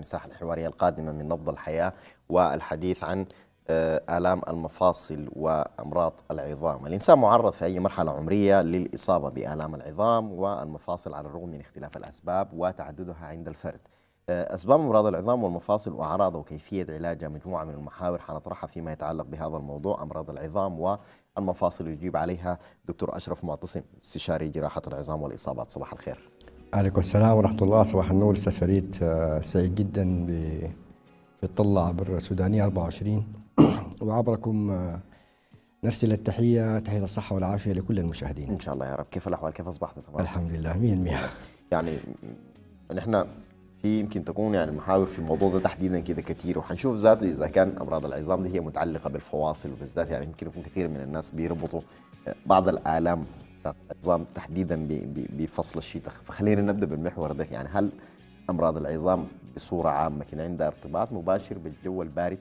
المساحة الحوارية القادمة من نبض الحياة والحديث عن آه، آلام المفاصل وأمراض العظام الإنسان معرض في أي مرحلة عمرية للإصابة بآلام العظام والمفاصل على الرغم من اختلاف الأسباب وتعددها عند الفرد آه، أسباب أمراض العظام والمفاصل وأعراضها وكيفية علاجها مجموعة من المحاور حنطرحها فيما يتعلق بهذا الموضوع أمراض العظام والمفاصل يجيب عليها دكتور أشرف معتصم استشاري جراحة العظام والإصابات صباح الخير عليكم السلام ورحمة الله صباح النور أستاذ فريد آه، سعيد جدا بيطلع عبر سودانية 24 وعبركم آه، نرسل التحية تحية الصحة والعافية لكل المشاهدين إن شاء الله يا رب كيف الأحوال كيف أصبحت تمام الحمد لله 100% يعني نحن في يمكن تكون يعني المحاور في الموضوع ده تحديدا كده كثير وحنشوف ذاته اذا كان امراض العظام دي هي متعلقه بالفواصل وبالذات يعني يمكن يكون كثير من الناس بيربطوا بعض الالام بتاعت العظام تحديدا ب- ب- بفصل الشتاء فخلينا نبدا بالمحور ده يعني هل امراض العظام بصوره عامه كده عندها ارتباط مباشر بالجو البارد؟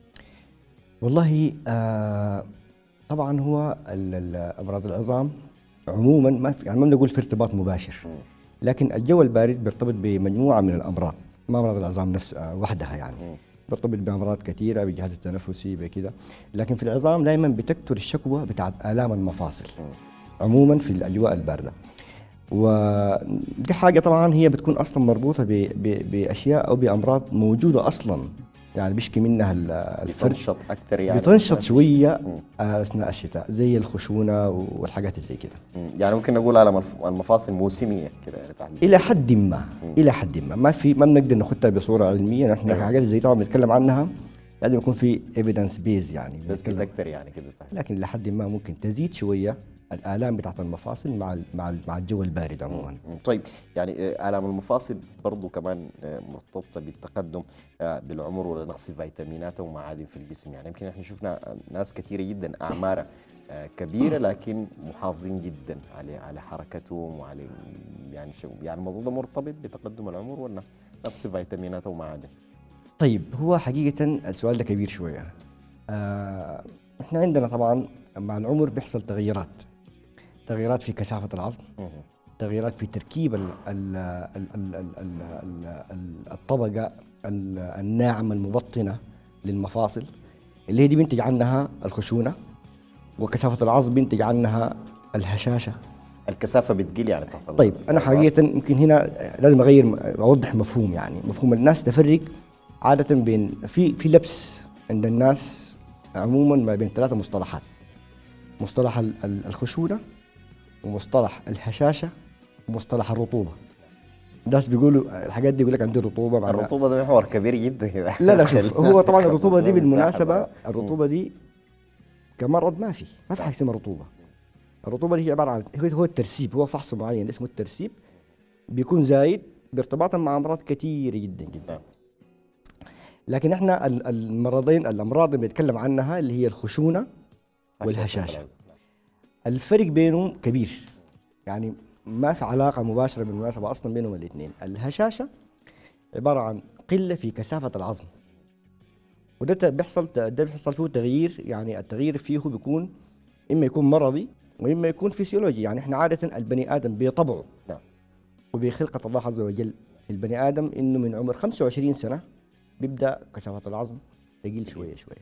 والله آه طبعا هو ال- ال- أمراض العظام عموما ما في يعني ما بنقول في ارتباط مباشر لكن الجو البارد بيرتبط بمجموعة من الأمراض ما أمراض العظام نفسها وحدها يعني بيرتبط بأمراض كثيرة بالجهاز التنفسي بكذا لكن في العظام دائما بتكثر الشكوى بتاعت آلام المفاصل عموما في الأجواء الباردة ودي حاجة طبعا هي بتكون أصلا مربوطة ب- ب- بأشياء أو بأمراض موجودة أصلا يعني بيشكي منها ال- الفرد بتنشط اكثر يعني بتنشط شوية آه، أثناء الشتاء زي الخشونة والحاجات زي كده مم. يعني ممكن نقول الم الف- المفاصل موسميه كده يعني تحديدا الى حد ما الى حد ما ما في ما بنقدر ناخذها بصوره علميه نحن حاجات زي طبعا بنتكلم عنها لازم يكون في ايفيدنس بيز يعني بس بنتكلم. كده اكثر يعني كده تحديداً. لكن لحد ما ممكن تزيد شويه الالام بتاعت المفاصل مع ال- مع ال- مع الجو البارد عموما مم. طيب يعني آه، آلام المفاصل برضو كمان آه، مرتبطة بالتقدم آه، بالعمر ونقص فيتامينات ومعادن في الجسم يعني يمكن احنا شفنا آه، ناس كثيرة جدا أعمارها آه، كبيرة لكن محافظين جدا على على حركتهم وعلى يعني شو يعني الموضوع ده مرتبط بتقدم العمر ولا نقص فيتامينات ومعادن؟ طيب هو حقيقه السؤال ده كبير شويه آه احنا عندنا طبعا مع العمر بيحصل تغيرات تغيرات في كثافه العظم مهم. تغييرات في تركيب ال ال ال ال ال ال ال ال الطبقة ال- الناعمة المبطنة للمفاصل اللي هي دي بينتج عنها الخشونة وكثافة العظم بينتج عنها الهشاشة الكثافة بتقل يعني تحت طيب أنا حقيقة يمكن هنا لازم أغير أوضح مفهوم يعني مفهوم الناس تفرق عادة بين في في لبس عند الناس عموما ما بين ثلاثة مصطلحات مصطلح ال- ال- الخشونة ومصطلح الهشاشة ومصطلح الرطوبة الناس بيقولوا الحاجات دي يقول لك عندي رطوبة معناها الرطوبة ده محور كبير جدا كده لا لا شوف هو طبعا خصص الرطوبة دي له مساحة بالمناسبة بقى. الرطوبة دي كمرض ما في ما في حاجة اسمها رطوبة الرطوبة دي هي عبارة عن هو هو الترسيب هو فحص معين اسمه الترسيب بيكون زايد بارتباطا مع أمراض كثيرة جدا جدا نعم. لكن احنا ال- المرضين الأمراض اللي بنتكلم عنها اللي هي الخشونة والهشاشة الفرق بينهم كبير يعني ما في علاقة مباشرة بالمناسبة أصلا بينهم الاثنين الهشاشة عبارة عن قلة في كثافة العظم وده ت- بيحصل ت- ده بيحصل فيه تغيير يعني التغيير فيه بيكون إما يكون مرضي وإما يكون فيسيولوجي يعني إحنا عادة البني آدم بطبعه نعم وبخلقة الله عز وجل في البني آدم إنه من عمر 25 سنة بيبدأ كثافة العظم تقل شوية شوية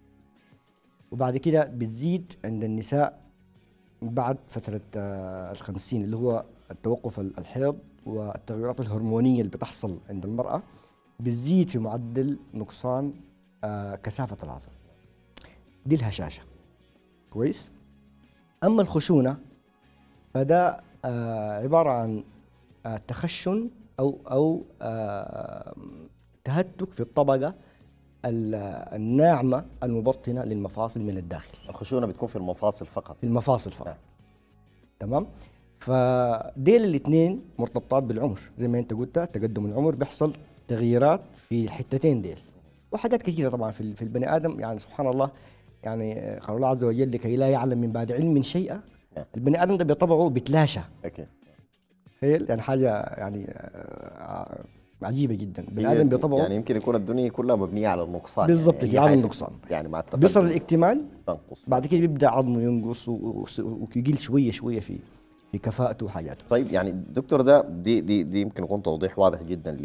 وبعد كده بتزيد عند النساء بعد فترة آه، الخمسين اللي هو التوقف ال- الحيض والتغيرات الهرمونية اللي بتحصل عند المرأة بتزيد في معدل نقصان آه، كثافة العظم دي الهشاشة كويس أما الخشونة فده آه، عبارة عن آه، تخشن أو أو آه، تهتك في الطبقة ال- الناعمة المبطنة للمفاصل من الداخل الخشونة بتكون في المفاصل فقط في المفاصل فقط نعم. تمام فديل الاثنين مرتبطات بالعمر زي ما انت قلت تقدم العمر بيحصل تغييرات في الحتتين ديل وحاجات كثيره طبعا في في البني ادم يعني سبحان الله يعني قال الله عز وجل لكي لا يعلم من بعد علم شيئا نعم. البني ادم ده بطبعه بيتلاشى أكيد تخيل يعني حاجه يعني آه، عجيبه جدا البني هي- ادم بطبعه يعني يمكن يكون الدنيا كلها مبنية على النقصان بالضبط يعني كده، أي على حاجة النقصان. يعني مع التقدم بيصل الاكتمال تنقص بعد كده بيبدا عظمه ينقص و- و- ويقل شويه شويه في في كفاءته وحاجاته طيب يعني الدكتور ده دي دي دي يمكن يكون توضيح واضح جدا ل-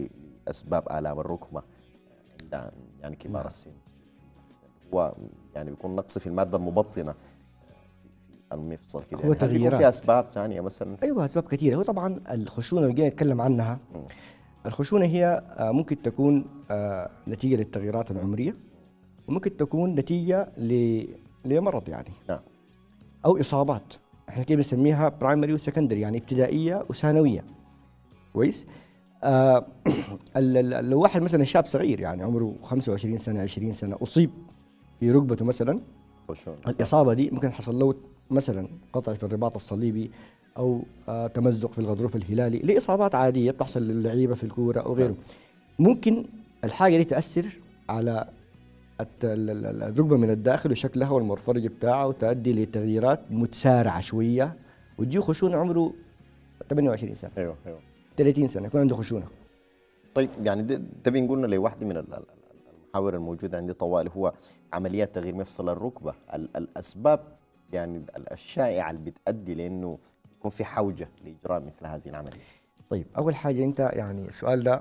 اسباب الام الركبه عند يعني كبار نعم. السن هو يعني بيكون نقص في الماده المبطنه في المفصل كده هو يعني هل بيكون تغييرات. في اسباب ثانيه مثلا ايوه اسباب كثيره هو طبعا الخشونه لو جينا نتكلم عنها الخشونه هي آه، ممكن تكون آه، نتيجه للتغييرات العمريه وممكن تكون نتيجه ل- لمرض يعني نعم او اصابات احنا كده بنسميها برايمري وسكندري يعني ابتدائيه وثانويه كويس آه ال- ال- لو واحد مثلا شاب صغير يعني عمره 25 سنه 20 سنه اصيب في ركبته مثلا خشونه الاصابه دي ممكن حصل له مثلا قطع في الرباط الصليبي او آه تمزق في الغضروف الهلالي لاصابات عاديه بتحصل للعيبه في الكوره او غيره ممكن الحاجه دي تاثر على الت- ال- ال- ال- الركبه من الداخل وشكلها والمرفرج بتاعه وتؤدي لتغييرات متسارعه شويه وتجيه خشونه عمره 28 سنه ايوه ايوه 30 سنه يكون عنده خشونه طيب يعني ده, ده بنقولنا لواحدة من ال- ال- ال- المحاور الموجودة عندي طوال هو عمليات تغيير مفصل الركبة ال- الأسباب يعني ال- الشائعة اللي بتؤدي لأنه يكون في حوجة لإجراء مثل هذه العملية طيب اول حاجه انت يعني السؤال ده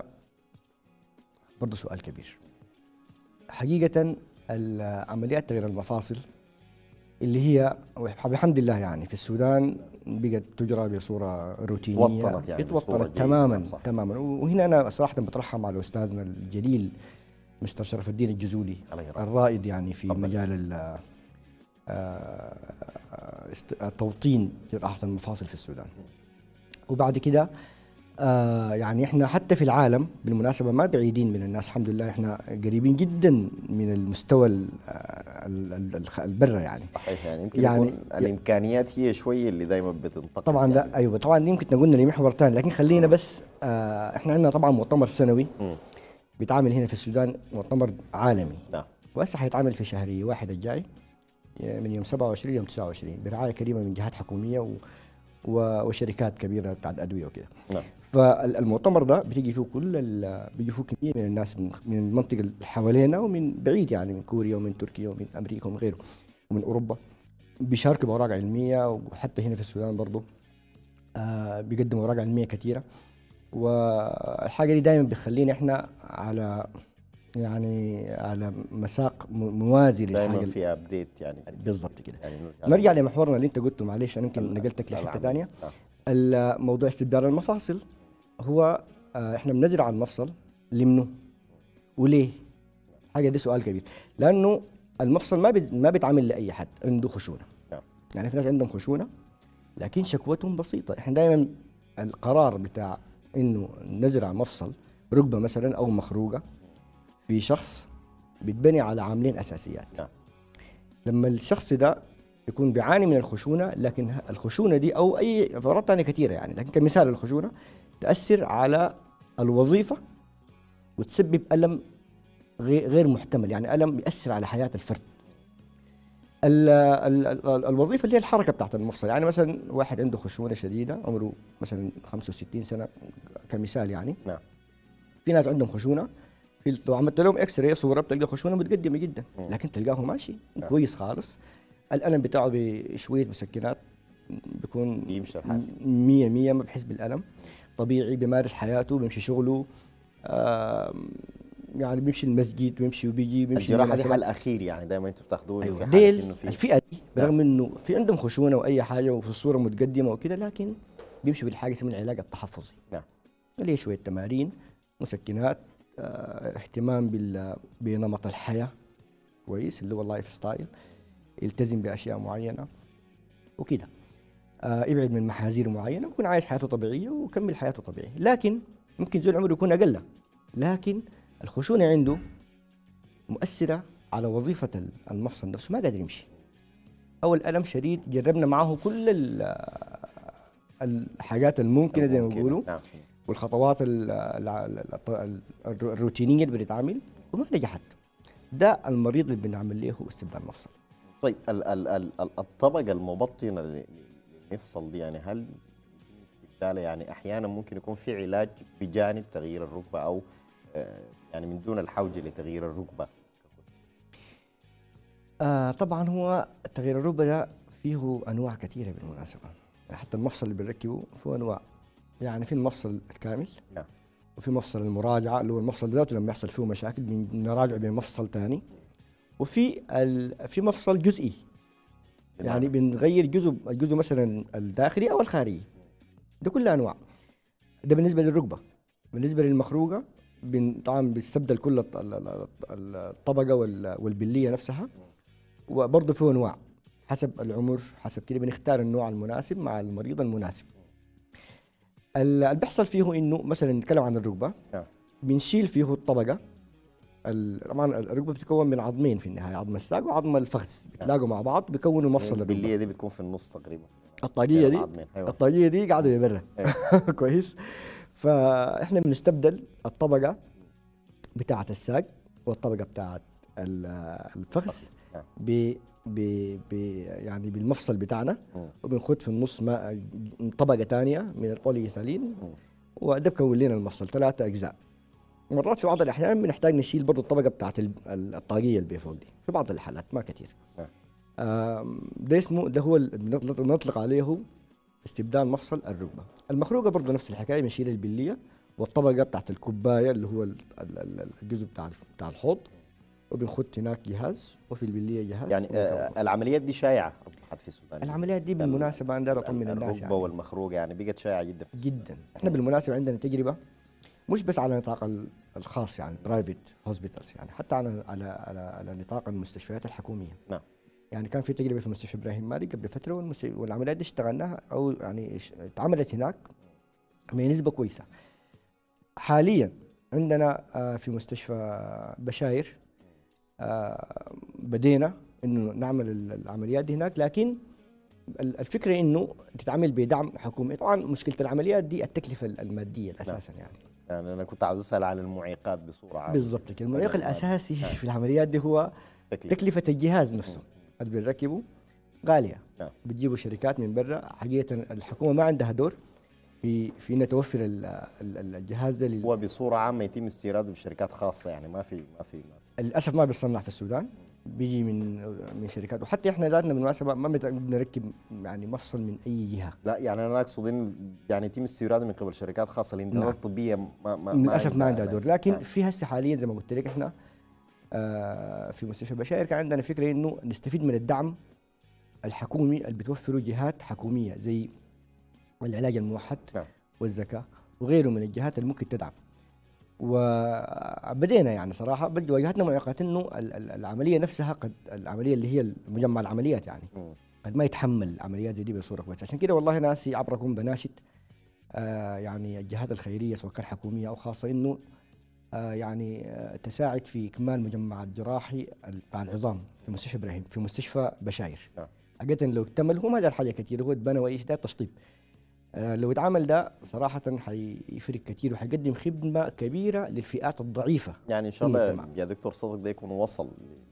برضه سؤال كبير حقيقه ال- عمليات تغيير المفاصل اللي هي بحمد الله يعني في السودان بقت تجرى بصوره روتينيه وطنت يعني بصورة اتوطنت جيدة، تماما نعم صح. تماما وهنا انا صراحه بترحم على استاذنا الجليل مستر شرف الدين الجزولي عليه رحمة. الرائد يعني في تفضل. مجال ال- آه، است- توطين جراحه المفاصل في السودان وبعد كده آه يعني احنا حتى في العالم بالمناسبه ما بعيدين من الناس الحمد لله احنا قريبين جدا من المستوى ال- ال- ال- الخ- البره يعني صحيح يعني يمكن يعني- يعني يكون الإمكانيات هي شوية اللي دائما بتنتقص طبعا يعني. لا ايوه طبعا دي يمكن نقولنا لمحور ثاني لكن خلينا بس آه احنا عندنا طبعا مؤتمر سنوي مم. بيتعامل هنا في السودان مؤتمر عالمي نعم وهسه حيتعامل في شهر واحد الجاي من يوم 27 يوم 29 برعايه كريمه من جهات حكوميه و و- وشركات كبيره بتاعت ادويه وكده نعم فالمؤتمر ده بتيجي فيه كل ال- بيجي فيه كميه من الناس من من المنطقه اللي حوالينا ومن بعيد يعني من كوريا ومن تركيا ومن امريكا ومن غيره ومن اوروبا بيشاركوا باوراق علميه وحتى هنا في السودان برضه آه بيقدموا اوراق علميه كثيره والحاجه دي دائما بتخلينا احنا على يعني على مساق م- موازي للحاجه دائما اللي- في أبديت يعني بالضبط كده يعني نرجع لمحورنا اللي انت قلته معلش انا يمكن نقلتك لحته العمل. ثانيه نعم. الموضوع استبدال المفاصل هو آه، احنا بنزرع المفصل لمنه وليه؟ حاجه دي سؤال كبير لانه المفصل ما بيز- ما بيتعامل لاي حد عنده خشونه نعم. يعني في ناس عندهم خشونه لكن شكوتهم بسيطه احنا دائما القرار بتاع انه نزرع مفصل ركبه مثلا او مخروقه في شخص بيتبني على عاملين اساسيات نعم. لما الشخص ده يكون بيعاني من الخشونه لكن ه- الخشونه دي او اي فقرات ثانيه كثيره يعني لكن كمثال الخشونه تاثر على الوظيفه وتسبب الم غير غير محتمل يعني الم ياثر على حياه الفرد ال ال ال الوظيفه اللي هي الحركه بتاعت المفصل يعني مثلا واحد عنده خشونه شديده عمره مثلا 65 سنه كمثال يعني نعم في ناس عندهم خشونه في لو عملت لهم اكس راي صوره بتلقى خشونه متقدمه جدا مم. لكن تلقاه ماشي نعم. كويس خالص الالم بتاعه بشويه مسكنات بيكون بيمشي الحال. مية مية ما بحس بالالم طبيعي بيمارس حياته بيمشي شغله آم، يعني بيمشي المسجد بيمشي وبيجي بيمشي الجراحة دي المناسبات. حل أخير يعني دائما أنتم بتاخذوه ايوه في حالة ديل إنه في الفئه دي برغم انه في عندهم خشونه واي حاجه وفي الصوره متقدمه وكده لكن بيمشوا بالحاجه اسمها العلاج التحفظي نعم اللي هي شويه تمارين مسكنات آه، اهتمام بال- بنمط الحياه كويس اللي هو اللايف ستايل يلتزم باشياء معينه وكده آه يبعد من محاذير معينه ويكون عايش حياته طبيعيه ويكمل حياته طبيعي لكن ممكن زول عمره يكون اقل لكن الخشونه عنده مؤثره على وظيفه ال- المفصل نفسه ما قادر يمشي او الالم شديد جربنا معه كل ال- الحاجات الممكنه زي ما ممكن. بيقولوا نعم والخطوات ال- ال- ال- ال- الروتينيه اللي بتتعمل وما نجحت ده المريض اللي بنعمل له هو استبدال مفصل طيب ال ال ال ال- الطبقة المبطنة ل- للمفصل دي يعني هل يتم استبدالها يعني أحيانا ممكن يكون في علاج بجانب تغيير الركبة أو آه، يعني من دون الحوجة لتغيير الركبة آه طبعا هو تغيير الركبه ده فيه انواع كثيره بالمناسبه حتى المفصل اللي بنركبه فيه انواع يعني في المفصل الكامل نعم وفي مفصل المراجعه اللي هو المفصل ذاته لما يحصل فيه مشاكل بنراجع بمفصل ثاني وفي ال... في مفصل جزئي يعني بنغير جزء الجزء مثلا الداخلي او الخارجي ده كلها انواع ده بالنسبه للركبه بالنسبه للمخروقه بن... طبعا بيستبدل كل الط- ال- ال- ال- الطبقه وال- والبليه نفسها وبرضه فيه انواع حسب العمر حسب كده بنختار النوع المناسب مع المريض المناسب ال- اللي بيحصل فيه انه مثلا نتكلم عن الركبه نعم. بنشيل فيه الطبقه ال- طبعا الركبه بتتكون من عظمين في النهايه عظم الساق وعظم الفخذ بيتلاقوا مع بعض بيكونوا مفصل الركبه البليه دي بتكون في النص تقريبا الطاقيه بين دي العظمين. أيوة. الطاقيه دي قاعده برا أيوة. كويس فاحنا بنستبدل الطبقه بتاعه الساق والطبقه بتاعه ال- الفخذ نعم. ب ب ب يعني بالمفصل بتاعنا مم. وبنخد في النص ما طبقه ثانيه من البوليإيثالين مم. وده بكون لنا المفصل ثلاثه اجزاء مرات في بعض الاحيان بنحتاج نشيل برضه الطبقه بتاعت ال- ال- الطاقيه اللي بفوق دي في بعض الحالات ما كثير نعم. آم، ده اسمه ده هو اللي بنطلق بنطلق عليه استبدال مفصل الركبه المخروقه برضه نفس الحكايه بنشيل البليه والطبقه بتاعت الكوبايه اللي هو ال- ال- ال- الجزء بتاع بتاع الحوض وبنخد هناك جهاز وفي البليه جهاز يعني وبنكون آه مفصل. العمليات دي شائعه اصبحت في السودان العمليات دي بالمناسبه انا داير اطمن الناس الركبه يعني والمخروقه يعني بقت شائعه جدا في السودان. جدا احنا بالمناسبه عندنا تجربه مش بس على نطاق ال- الخاص يعني برايفت هوسبيتالز يعني حتى على على على, على نطاق المستشفيات الحكوميه نعم يعني كان في تجربه في مستشفى ابراهيم مالك قبل فتره والمس- والعمليات دي اشتغلناها او يعني اش- اتعملت هناك بنسبه كويسه حاليا عندنا آه، في مستشفى بشاير آه، بدينا انه نعمل ال- العمليات دي هناك لكن ال- الفكره انه تتعمل بدعم حكومي طبعا مشكله العمليات دي التكلفه الاديه الاساسا يعني يعني انا كنت عاوز اسال عن المعيقات بصوره عامه بالضبط كده المعيق طيب. الاساسي في العمليات دي هو تكلفة. تكلفه الجهاز نفسه اللي بنركبه غاليه نعم. بتجيبوا شركات من برا حقيقه الحكومه ما عندها دور في في انها توفر ال- ال- الجهاز ده لل- هو بصوره عامه يتم استيراده بشركات خاصه يعني ما في ما في ما للاسف ما بيصنع في السودان بيجي من من شركات وحتى احنا ذاتنا بالمناسبه ما بنت- بنركب يعني مفصل من اي جهه لا يعني انا اقصد ان يعني يتم استيراده من قبل شركات خاصه الامدادات نعم. الطبيه ما ما للاسف ما عندها دور لكن نعم. في هسه حاليا زي ما قلت لك احنا آه في مستشفى بشاير كان عندنا فكره انه نستفيد من الدعم الحكومي اللي بتوفره جهات حكوميه زي العلاج الموحد نعم. والزكاه وغيره من الجهات اللي ممكن تدعم وبدينا يعني صراحه بل واجهتنا معيقات انه ال- ال- العمليه نفسها قد العمليه اللي هي مجمع العمليات يعني مم. قد ما يتحمل عمليات زي دي بصوره كويسه عشان كده والله ناسي عبركم بناشد آه يعني الجهات الخيريه سواء كان حكوميه او خاصه انه آه يعني آه تساعد في اكمال مجمع الجراحي ال- بتاع العظام في مستشفى ابراهيم في مستشفى بشاير نعم. حقيقه لو اكتمل هو ما دار حاجه كثير هو اتبنى وايش ده تشطيب آه لو اتعمل ده صراحه حيفرق كثير وحيقدم خدمه كبيره للفئات الضعيفه يعني ان شاء في الله المجتمع. يا دكتور صدق ده يكون وصل ل-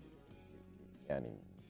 يعني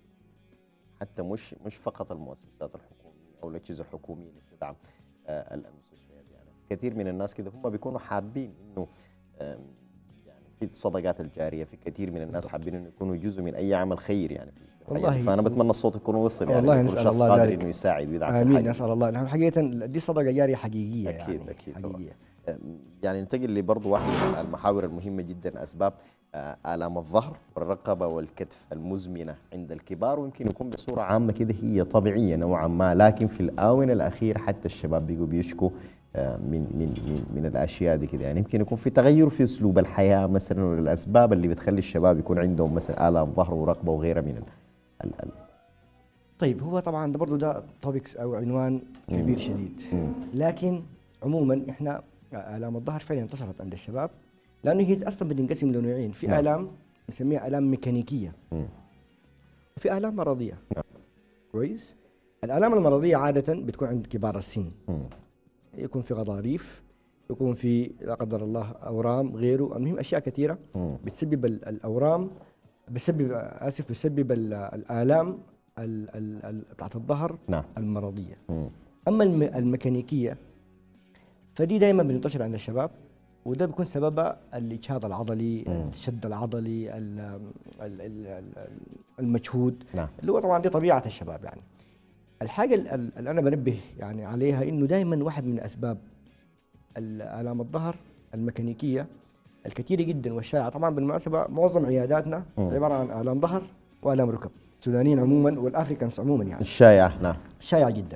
حتى مش مش فقط المؤسسات الحكوميه او الاجهزه الحكوميه اللي بتدعم آه، المستشفيات يعني كثير من الناس كده هم بيكونوا حابين انه آم، يعني في الصدقات الجاريه في كثير من الناس حابين انه يكونوا جزء من اي عمل خير يعني في في الحياة والله دي. فانا بتمنى الصوت يكون وصل يعني والله يكون نسأل شخص الله قادر ذلك. انه يساعد ويدعم في امين الحاجة. نسال الله نحن حقيقه دي صدقه جاريه حقيقيه أكيد، يعني أكيد طبعاً. حقيقيه يعني ننتقل لبرضه واحدة من المحاور المهمة جدا أسباب آه، آلام الظهر والرقبة والكتف المزمنة عند الكبار ويمكن يكون بصورة عامة كده هي طبيعية نوعا ما لكن في الآونة الأخير حتى الشباب بيجوا بيشكوا آه، من من من من الاشياء دي كده يعني يمكن يكون في تغير في اسلوب الحياه مثلا ولا الاسباب اللي بتخلي الشباب يكون عندهم مثلا الام ظهر ورقبه وغيرها من ال ال ال طيب هو طبعا ده برضه ده توبكس او عنوان كبير شديد لكن عموما احنا الام الظهر فعلا انتشرت عند الشباب لانه هي اصلا بتنقسم لنوعين في نعم. الام نسميها الام ميكانيكيه مم. وفي الام مرضيه نعم. كويس الالام المرضيه عاده بتكون عند كبار السن مم. يكون في غضاريف يكون في لا قدر الله اورام غيره المهم اشياء كثيره مم. بتسبب ال- الاورام بتسبب اسف بتسبب ال- الالام ال- ال- ال- بتاعت الظهر نعم المرضيه مم. اما الم- الميكانيكيه فدي دايما بتنتشر عند الشباب وده بيكون سببها الاجهاض العضلي مم. الشد العضلي ال- ال- ال- ال- المجهود نعم اللي هو طبعا دي طبيعه الشباب يعني الحاجه ال- ال- اللي انا بنبه يعني عليها انه دائما واحد من اسباب ال- الام الظهر الميكانيكيه الكثيره جدا والشائعه طبعا بالمناسبه معظم عياداتنا عباره عن الام ظهر والام ركب السودانيين عموما والافريكانز عموما يعني الشائع نعم شائعه جدا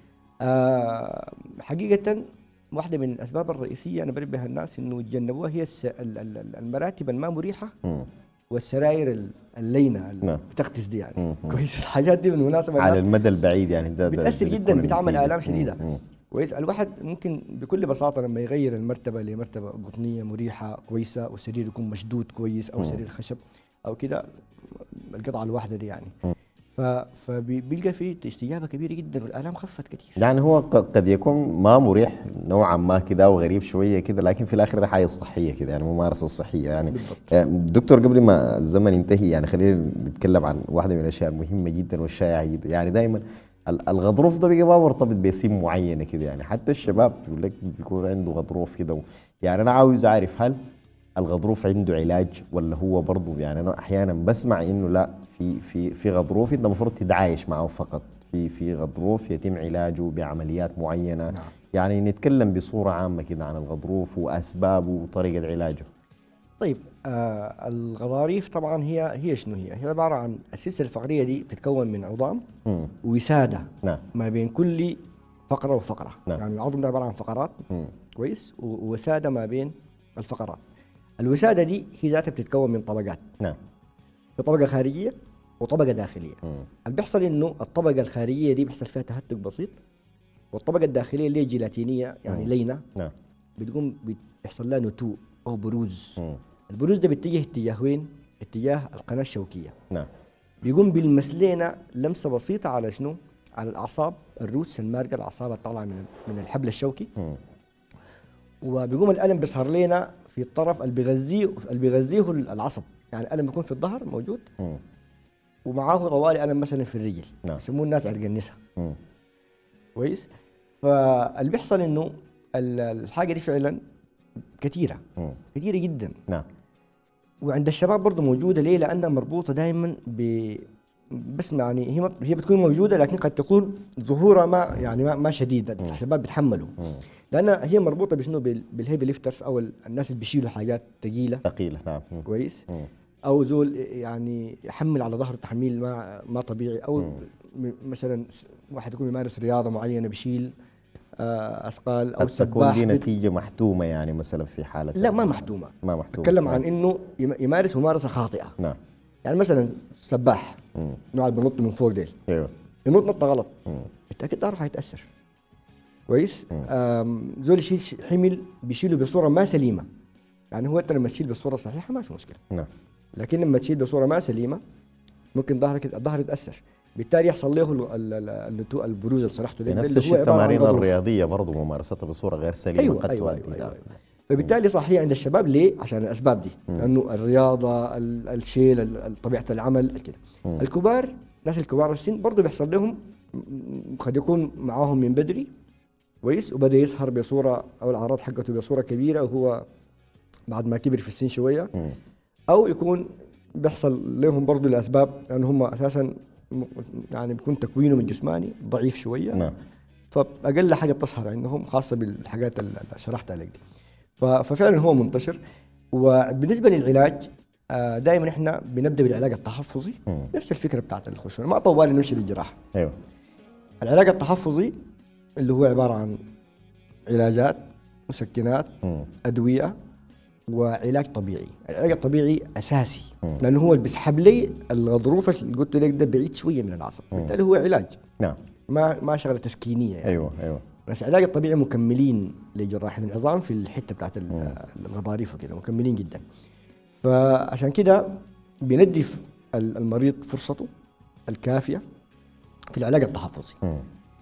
آه حقيقه واحده من الاسباب الرئيسيه انا بنبه الناس انه يتجنبوها هي الس- ال- ال- ال- المراتب الما مريحه مم. والسراير ال- اللينه اللي نعم. بتغطس دي يعني كويس الحاجات دي بالمناسبه على الناس المدى البعيد يعني ده ده بتاثر ده جدا بتكون بتعمل النتيجة. الام مم. شديده مم. كويس الواحد ممكن بكل بساطه لما يغير المرتبه لمرتبه قطنيه مريحه كويسه والسرير يكون مشدود كويس او سرير خشب او كده القطعه الواحده دي يعني ف- فبيلقى في استجابه كبيره جدا والالام خفت كثير يعني هو ق- قد يكون ما مريح نوعا ما كده وغريب شويه كده لكن في الاخر ده حاجه صحيه كده يعني ممارسه صحيه يعني آه، دكتور قبل ما الزمن ينتهي يعني خلينا نتكلم عن واحده من الاشياء المهمه جدا والشائعه جدا يعني دائما ال- الغضروف ده بقى ما مرتبط بسن معينه كده يعني حتى الشباب بيقول لك بيكون عنده غضروف كده و- يعني انا عاوز اعرف هل الغضروف عنده علاج ولا هو برضه يعني انا احيانا بسمع انه لا في في في غضروف انت المفروض تتعايش معه فقط في في غضروف يتم علاجه بعمليات معينه نعم. يعني نتكلم بصوره عامه كده عن الغضروف واسبابه وطريقه علاجه طيب آه الغضاريف طبعا هي هي شنو هي؟ هي عباره عن السلسله الفقريه دي بتتكون من عظام مم. وساده نعم ما بين كل فقره وفقره نعم. يعني العظم ده عباره عن فقرات مم. كويس و- ووساده ما بين الفقرات الوساده دي هي ذاتها بتتكون من طبقات نعم في طبقه خارجيه وطبقه داخليه مم. اللي بيحصل انه الطبقه الخارجيه دي بيحصل فيها تهتك بسيط والطبقه الداخليه اللي هي جيلاتينيه يعني لينه نعم بتقوم بيحصل لها نتوء او بروز مم. البروز ده بيتجه اتجاه وين؟ اتجاه القناه الشوكيه نعم بيقوم بيلمس لنا لمسه بسيطه على شنو؟ على الاعصاب الروتس المارقه الاعصاب الطالعه من من الحبل الشوكي مم. وبيقوم الالم بيظهر لنا في الطرف اللي بيغذيه اللي بيغذيه العصب يعني الالم بيكون في الظهر موجود مم. ومعاه طوالي الم مثلا في الرجل نعم. يسموه الناس عرق النسا مم. كويس فاللي بيحصل انه ال- الحاجه دي فعلا كثيره مم. كثيره جدا نعم وعند الشباب برضه موجوده ليه؟ لانها مربوطه دائما ب بس يعني هي ما- هي بتكون موجوده لكن قد تكون ظهورها ما يعني ما, ما شديد الشباب بيتحملوا لانها هي مربوطه بشنو بال- بالهيفي ليفترز او ال- الناس اللي بيشيلوا حاجات ثقيله ثقيله نعم مم. كويس مم. او زول يعني يحمل على ظهره تحميل ما ما طبيعي او م- مثلا س- واحد يكون يمارس رياضه معينه بيشيل آه، اثقال او قد تكون سباح دي بت- نتيجه محتومه يعني مثلا في حاله لا ما محتومه ما محتومه نتكلم نعم. عن انه يم- يمارس ممارسه خاطئه نعم يعني مثلا سباح مم. نوع اللي بنط من فوق ديل ايوه ينط نطه غلط مم. بالتاكيد ظهره حيتاثر كويس آم، زول يشيل ش- حمل بيشيله بصوره ما سليمه يعني هو انت لما تشيل بصوره صحيحه ما في مشكله نعم لكن لما تشيل بصوره ما سليمه ممكن ظهرك الظهر يتاثر بالتالي يحصل له ال- ال- ال- النتوء البروز اللي شرحته لك ده نفس اللي هو الشيء عبارة عن التمارين غضروف. الرياضيه برضه ممارستها بصوره غير سليمه ايوه قد ايوه تؤدي ايوه, إلى- أيوة, أيوة. فبالتالي صحيح عند الشباب ليه؟ عشان الاسباب دي لانه الرياضه ال- الشيل ال- ال- طبيعه العمل كده الكبار الناس الكبار السن برضه بيحصل لهم م- م- قد يكون معاهم من بدري كويس وبدا يظهر بصوره او الاعراض حقته بصوره كبيره وهو بعد ما كبر في السن شويه مم. او يكون بيحصل لهم برضه لاسباب لان هم اساسا م- يعني بيكون تكوينهم الجسماني ضعيف شويه نعم فاقل حاجه بتظهر عندهم خاصه بالحاجات اللي شرحتها لك دي ف- ففعلا هو منتشر وبالنسبه للعلاج دائما احنا بنبدا بالعلاج التحفظي مم. نفس الفكره بتاعت الخشونه ما طوالي نمشي للجراحه ايوه العلاج التحفظي اللي هو عباره عن علاجات مسكنات مم. ادويه وعلاج طبيعي العلاج الطبيعي اساسي لانه هو اللي بيسحب لي الغضروف اللي قلت لك ده بعيد شويه من العصب بالتالي هو علاج نعم ما ما شغله تسكينيه يعني. ايوه ايوه بس العلاج الطبيعي مكملين لجراحين العظام في الحته بتاعت ال- الغضاريف وكده مكملين جدا فعشان كده بندي ف- ال- المريض فرصته الكافيه في العلاج التحفظي مم.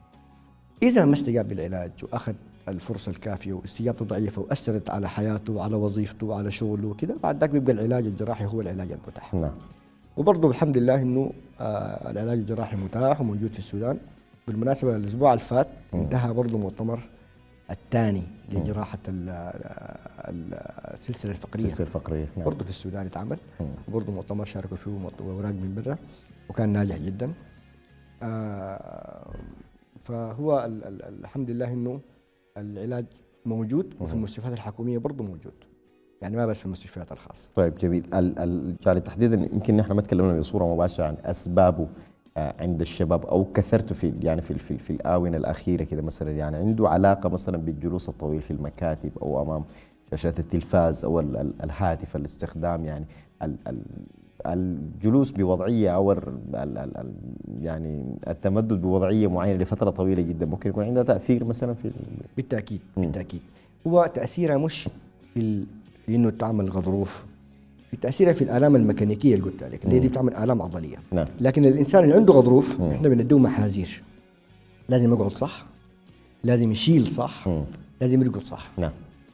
اذا ما استجاب بالعلاج واخذ الفرصه الكافيه واستجابته ضعيفه واثرت على حياته وعلى وظيفته وعلى شغله وكده بعد ذاك بيبقى العلاج الجراحي هو العلاج المتاح نعم وبرضه الحمد لله انه آه العلاج الجراحي متاح وموجود في السودان بالمناسبه الاسبوع اللي فات انتهى برضه مؤتمر الثاني لجراحه ال- ال- السلسله الفقريه السلسله الفقريه نعم برضه في السودان اتعمل وبرضه مؤتمر شاركوا فيه مؤت- اوراق من برا وكان ناجح جدا آه فهو ال ال الحمد لله انه العلاج موجود وفي المستشفيات الحكوميه برضه موجود يعني ما بس في المستشفيات الخاصه طيب جميل ال ال يعني تحديدا يمكن نحن ما تكلمنا بصوره مباشره عن اسبابه آه، عند الشباب او كثرته في يعني في في, في الاونه الاخيره كده مثلا يعني عنده علاقه مثلا بالجلوس الطويل في المكاتب او امام شاشات التلفاز او ال ال الهاتف الاستخدام يعني ال ال الجلوس بوضعيه او ال ال ال يعني التمدد بوضعيه معينه لفتره طويله جدا ممكن يكون عندها تاثير مثلا في بالتاكيد بالتاكيد هو تاثيرها مش في ال... في انه تعمل غضروف في تاثيرها في الالام الميكانيكيه اللي قلت لك اللي دي بتعمل الام عضليه نعم. لكن الانسان اللي عنده غضروف احنا بنديه محاذير لازم يقعد صح لازم يشيل صح لازم يرقد صح نعم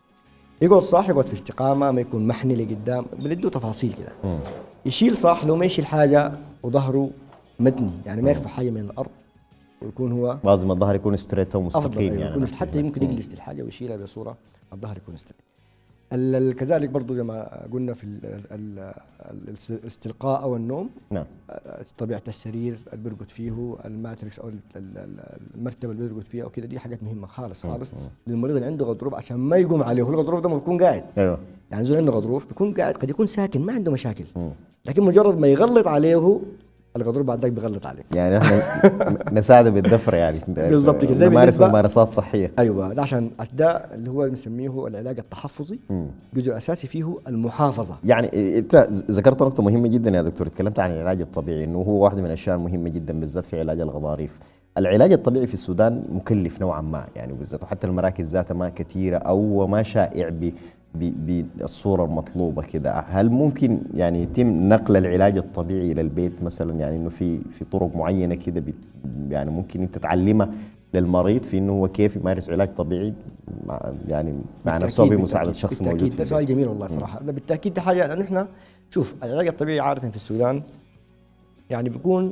يقعد صح يقعد في استقامه ما يكون محني لقدام بنديه تفاصيل كده يشيل صح لو ما يشيل حاجه وظهره متني يعني ما يرفع حاجه من الارض ويكون هو لازم الظهر يكون ستريت افضل ومستقيم أيوة يعني يكون حتى يمكن يجلس الحاجه ويشيلها بصوره الظهر يكون ستريت ال- ال- كذلك برضو زي ما قلنا في ال- ال- ال- الاستلقاء او النوم نعم آه، طبيعه السرير اللي بيرقد فيه الماتريكس او ال- ال- ال- المرتبه اللي بيرقد فيها او كده دي حاجات مهمه خالص خالص للمريض اللي عنده غضروف عشان ما يقوم عليه هو الغضروف ده ما بيكون قاعد ايوه يعني زول عنده غضروف بيكون قاعد قد يكون ساكن ما عنده مشاكل لكن مجرد ما يغلط عليه الغضروف بعد ذاك بيغلط عليه يعني احنا نساعده بالدفر يعني بالضبط كده. ده نمارس بالنسبة- ممارسات صحيه ايوه ده عشان ده اللي هو بنسميه العلاج التحفظي جزء اساسي فيه المحافظه يعني انت ذكرت نقطه مهمه جدا يا دكتور تكلمت عن العلاج الطبيعي انه هو واحده من الاشياء المهمه جدا بالذات في علاج الغضاريف العلاج الطبيعي في السودان مكلف نوعا ما يعني بالذات وحتى المراكز ذاتها ما كثيره او ما شائع ب ب- بالصوره المطلوبه كده هل ممكن يعني يتم نقل العلاج الطبيعي الى البيت مثلا يعني انه في في طرق معينه كده بت- يعني ممكن انت تعلمها للمريض في انه هو كيف يمارس علاج طبيعي مع يعني مع نفسه بالتأكيد- بمساعده بالتأكيد- شخص موجود بالتأكيد في ده البيت. سؤال جميل والله صراحه ده بالتاكيد ده حاجه لان احنا شوف العلاج الطبيعي عاده في السودان يعني بيكون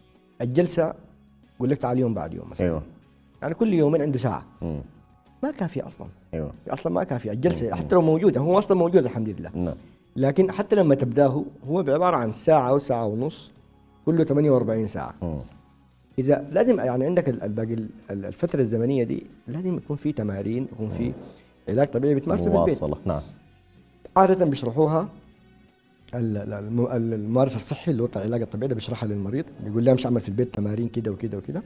الجلسه يقول لك تعال يوم بعد يوم مثلا ايوه يعني كل يومين عنده ساعه مم. ما كافيه اصلا ايوه اصلا ما كافيه الجلسه حتى لو موجوده هو اصلا موجود الحمد لله نعم لكن حتى لما تبداه هو عباره عن ساعه او ساعه ونص كله 48 ساعه مم. اذا لازم يعني عندك ال- الباقي ال- ال- الفتره الزمنيه دي لازم يكون في تمارين يكون في علاج طبيعي بتمارسه في البيت مواصله نعم عادة بيشرحوها ال- ال- الم- ال- الممارس الصحي اللي هو بتاع العلاج الطبيعي ده بيشرحها للمريض بيقول له امشي اعمل في البيت تمارين كده وكده وكده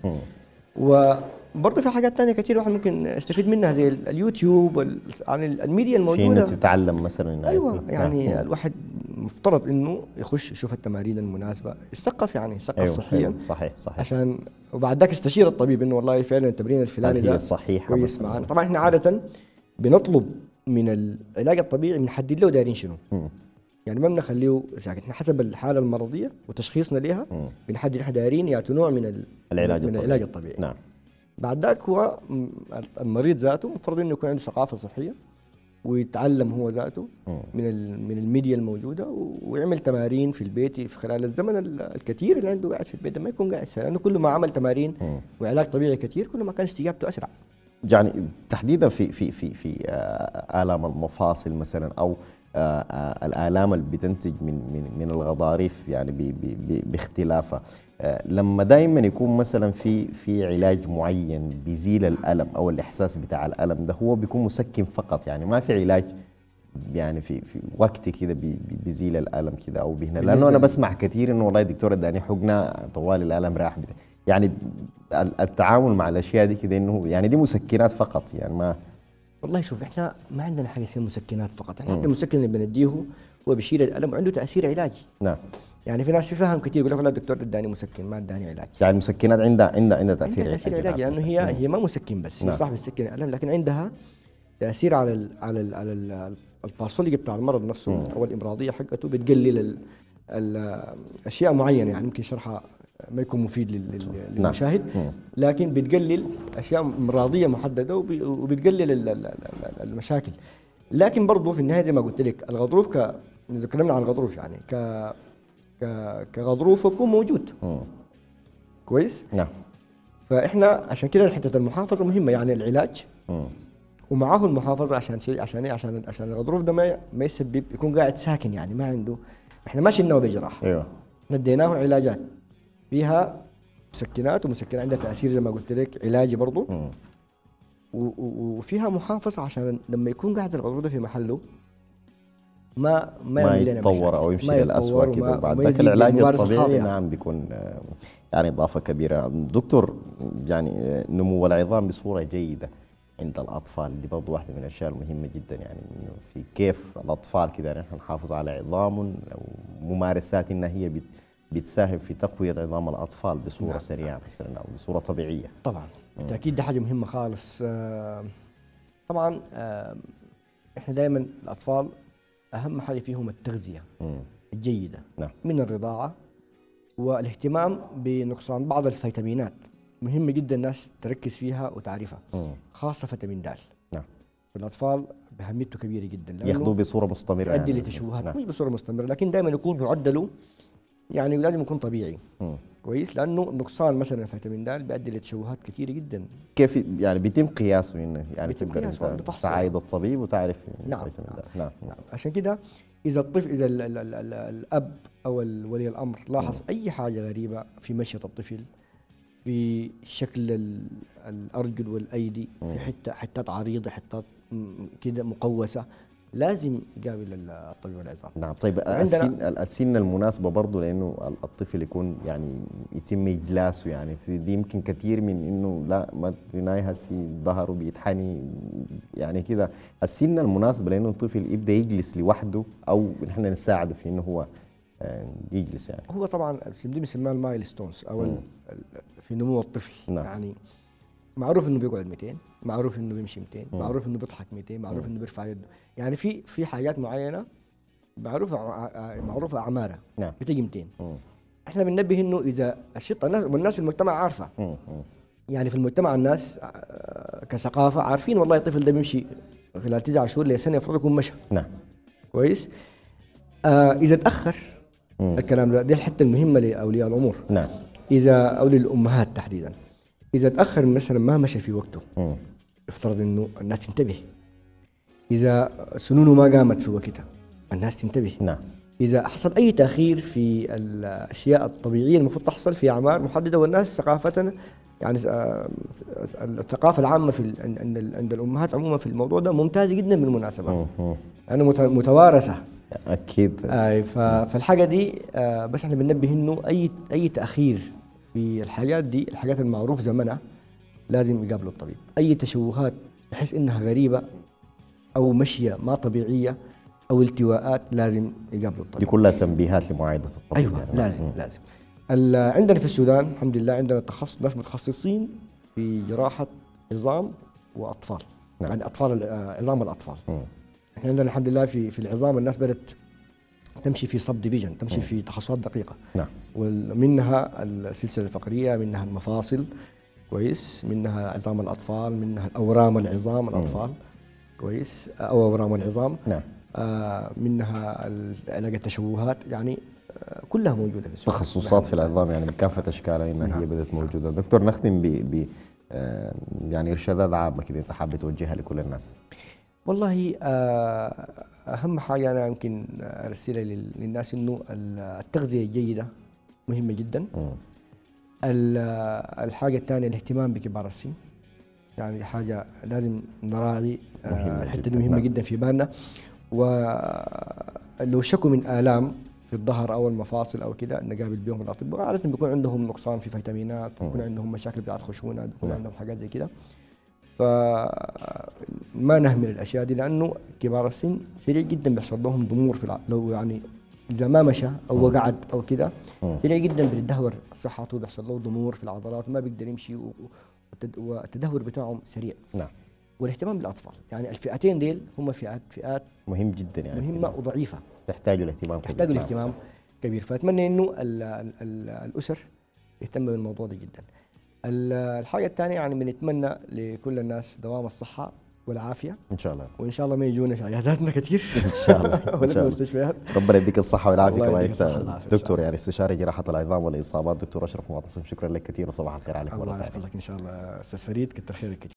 وبرضه في حاجات تانية كتير الواحد ممكن يستفيد منها زي ال- اليوتيوب وال- يعني الميديا في انه الموجودة تتعلم مثلا ايوه نعم. يعني الواحد مفترض انه يخش يشوف التمارين المناسبة يثقف يعني يثقف ايوه صحيا أيوة. صحيح صحيح عشان وبعد ذاك يستشير الطبيب انه والله فعلا التمرين الفلاني هل هي ده صحيحة كويس مثلاً؟ معانا طبعا احنا عاده بنطلب من العلاج الطبيعي بنحدد له دايرين شنو يعني ما بنخليه ساكت احنا حسب الحاله المرضيه وتشخيصنا لها بنحدد احنا دايرين يا نوع من ال- العلاج من الطبيعي العلاج الطبيعي نعم بعد ذاك هو م- المريض ذاته المفروض انه يكون عنده ثقافه صحيه ويتعلم هو ذاته من ال- من الميديا الموجوده و- ويعمل تمارين في البيت في خلال الزمن ال- الكثير اللي عنده قاعد في البيت ده ما يكون قاعد سهل لانه كل ما عمل تمارين وعلاج طبيعي كثير كل ما كان استجابته اسرع يعني تحديدا في في في في آه، الام المفاصل مثلا او آه، آه، الالام اللي بتنتج من من من الغضاريف يعني ب- ب- ب- باختلافها آه، لما دائما يكون مثلا في في علاج معين بيزيل الالم او الاحساس بتاع الالم ده هو بيكون مسكن فقط يعني ما في علاج يعني في في وقت كده بي- بي- بيزيل الالم كده او بهنا لانه انا بسمع كثير انه والله دكتور اداني حقنه طوال الالم راح بتا. يعني ال- التعامل مع الاشياء دي كده انه يعني دي مسكنات فقط يعني ما والله شوف احنا ما عندنا حاجه اسمها مسكنات فقط احنا حتى المسكن اللي بنديه هو بيشيل الالم وعنده تاثير علاجي نعم يعني في ناس في فهم كثير يقول لك والله الدكتور ده اداني مسكن ما اداني علاج يعني المسكنات عندها عندها عندها عندها تاثير تاثير علاجي. علاجي لانه هي هي ما مسكن بس هي نعم. صح بتسكن الالم لكن عندها تاثير على ال على ال على ال الباثولوجي بتاع المرض نفسه او الامراضيه حقته بتقلل ال ال اشياء معينه يعني ممكن شرحها ما يكون مفيد لل- لل- للمشاهد لكن بتقلل اشياء امراضيه محدده وب- وبتقلل ال- ال- ال- المشاكل لكن برضه في النهايه زي ما قلت لك الغضروف ك إذا تكلمنا عن الغضروف يعني ك ك كغضروف هو بيكون موجود كويس نعم فاحنا عشان كده حته المحافظه مهمه يعني العلاج مم. ومعاه المحافظه عشان شيء عشان ايه عشان عشان الغضروف ده ما ما يسبب يكون قاعد ساكن يعني ما عنده احنا ما شلناه بجراحه ايوه احنا اديناه علاجات فيها مسكنات ومسكنات عندها تاثير زي ما قلت لك علاجي برضه و- و- وفيها محافظه عشان لما يكون قاعد العضو ده في محله ما ما, ما يعمل لنا يتطور مشاكل. او يمشي ما يتطور للأسوأ وما- كده وبعد وما ذاك يزيد العلاج بالممارسة الطبيعي الخاطئة. نعم بيكون آه، يعني اضافه كبيره دكتور يعني آه، نمو العظام بصوره جيده عند الاطفال دي برضه واحده من الاشياء المهمه جدا يعني انه في كيف الاطفال كده نحن نحافظ على عظامهم وممارسات انها هي بت- بتساهم في تقويه عظام الاطفال بصوره نعم. سريعه مثلا او بصوره طبيعيه طبعا بالتاكيد دي حاجه مهمه خالص آه، طبعا آه، احنا دائما الاطفال اهم حاجه فيهم التغذيه مم. الجيده نعم من الرضاعه والاهتمام بنقصان بعض الفيتامينات مهمه جدا الناس تركز فيها وتعرفها مم. خاصه فيتامين د نعم الاطفال اهميته كبيره جدا لأنه ياخذوه بصوره مستمره يؤدي يعني. لتشوهات نعم. مش بصوره مستمره لكن دائما يكون معدله يعني لازم يكون طبيعي مم. كويس لانه نقصان مثلا فيتامين د بيؤدي لتشوهات كثيره جدا كيف يعني بيتم قياسه انه يعني بيتم تقدر قياسه، عنده انت فحص. تعايد الطبيب وتعرف نعم، فيتامين د. نعم نعم عشان كده اذا الطفل اذا ال ال ال ال الاب او ال- ولي الامر لاحظ اي حاجه غريبه في مشيه الطفل في شكل ال- الارجل والايدي في حته حتات عريضه حتات م- كده مقوسه لازم يقابل ال- الطبيب العظام نعم طيب عندنا- السن السن المناسبة برضه لأنه الطفل يكون يعني يتم إجلاسه يعني في دي يمكن كثير من إنه لا ما تناي هسي ظهره بيتحني يعني كده السن المناسبة لأنه الطفل يبدأ يجلس لوحده أو نحن نساعده في إنه هو آه، يجلس يعني هو طبعا دي بنسميها المايل ستونز او ال- ال- في نمو الطفل نعم. يعني معروف انه بيقعد 200 معروف انه بيمشي 200 معروف انه بيضحك 200 معروف انه بيرفع يده يعني في في حاجات معينه معروفه ع- ع- معروفه اعمارها نعم بتجي 200 مم. احنا بننبه انه اذا الشطه الناس والناس في المجتمع عارفه مم. مم. يعني في المجتمع الناس آه، كثقافه عارفين والله الطفل ده بيمشي خلال تسعة شهور لسنه المفروض يكون مشى نعم كويس آه اذا تاخر الكلام ده دي الحته المهمه لاولياء الامور نعم اذا او للامهات تحديدا اذا تاخر مثلا ما مشى في وقته مم. يفترض انه الناس تنتبه اذا سنونه ما قامت في وقتها الناس تنتبه نعم اذا حصل اي تاخير في الاشياء الطبيعيه المفروض تحصل في اعمار محدده والناس ثقافتنا يعني آه، الثقافه العامه في ال- عند عند- عند الامهات عموما في الموضوع ده ممتازه جدا بالمناسبه مم. مم. لانه مت- متوارثه أكيد آه ف- فالحاجه دي آه بس احنا بننبه انه اي اي تاخير في الحاجات دي الحاجات المعروف زمنها لازم يقابلوا الطبيب اي تشوهات بحيث انها غريبه او مشيه ما طبيعيه او التواءات لازم يقابلوا الطبيب دي كلها تنبيهات لمعايدة الطبيب ايوه يعني. لازم مم. لازم ال- عندنا في السودان الحمد لله عندنا تخصص ناس متخصصين في جراحه عظام واطفال نعم. يعني اطفال آه، عظام الاطفال مم. احنا عندنا الحمد لله في في العظام الناس بدات تمشي في سب ديفيجن تمشي في تخصصات دقيقه نعم ومنها السلسله الفقريه منها المفاصل كويس منها عظام الاطفال منها الاورام العظام الاطفال كويس او اورام العظام نعم آه منها ال- علاج التشوهات يعني آه كلها موجوده في السوق تخصصات في العظام يعني بكافة أشكالها إنها هي بدأت موجودة دكتور نختم ب ب آه، يعني إرشادات عامة كده أنت حابب توجهها لكل الناس والله آه، اهم حاجه انا يمكن ارسلها لل- للناس انه ال- التغذيه الجيده مهمه جدا مم. ال- الحاجه الثانيه الاهتمام بكبار السن يعني حاجه لازم نراعي آه، مهمة الحته جداً، دي مهمه نعم. جدا في بالنا ولو شكوا من الام في الظهر او المفاصل او كده نقابل بهم الاطباء عاده بيكون عندهم نقصان في فيتامينات بيكون عندهم مشاكل بتاعت خشونه بيكون نعم. عندهم حاجات زي كده فما نهمل الاشياء دي لانه كبار السن سريع جدا بيحصل لهم ضمور في الع... لو يعني اذا ما مشى او وقعد او كده مم. سريع جدا بيتدهور صحته بيحصل له ضمور في العضلات وما بيقدر يمشي و... والتد- والتدهور بتاعهم سريع نعم والاهتمام بالاطفال يعني الفئتين ديل هم فئات فئات مهم جدا يعني مهمه وضعيفه يحتاجوا الاهتمام كبير. تحتاج نعم. الاهتمام كبير فاتمنى انه ال ال ال الاسر يهتم بالموضوع ده جدا ال- الحاجه الثانيه يعني بنتمنى لكل الناس دوام الصحه والعافيه إن شاء الله وان شاء الله ما يجونا في عياداتنا كثير إن شاء الله إن ولا في شاء الله المستشفيات ربنا يديك الصحة والعافية الله كمان يديك الصحة أنت والعافية إن شاء دكتور الله. يعني استشاري جراحة العظام والإصابات دكتور أشرف معتصم شكرا لك كثير وصباح الخير عليك مرة الله ثانية يحفظك ان شاء الله استاذ فريد كتر خيرك كثير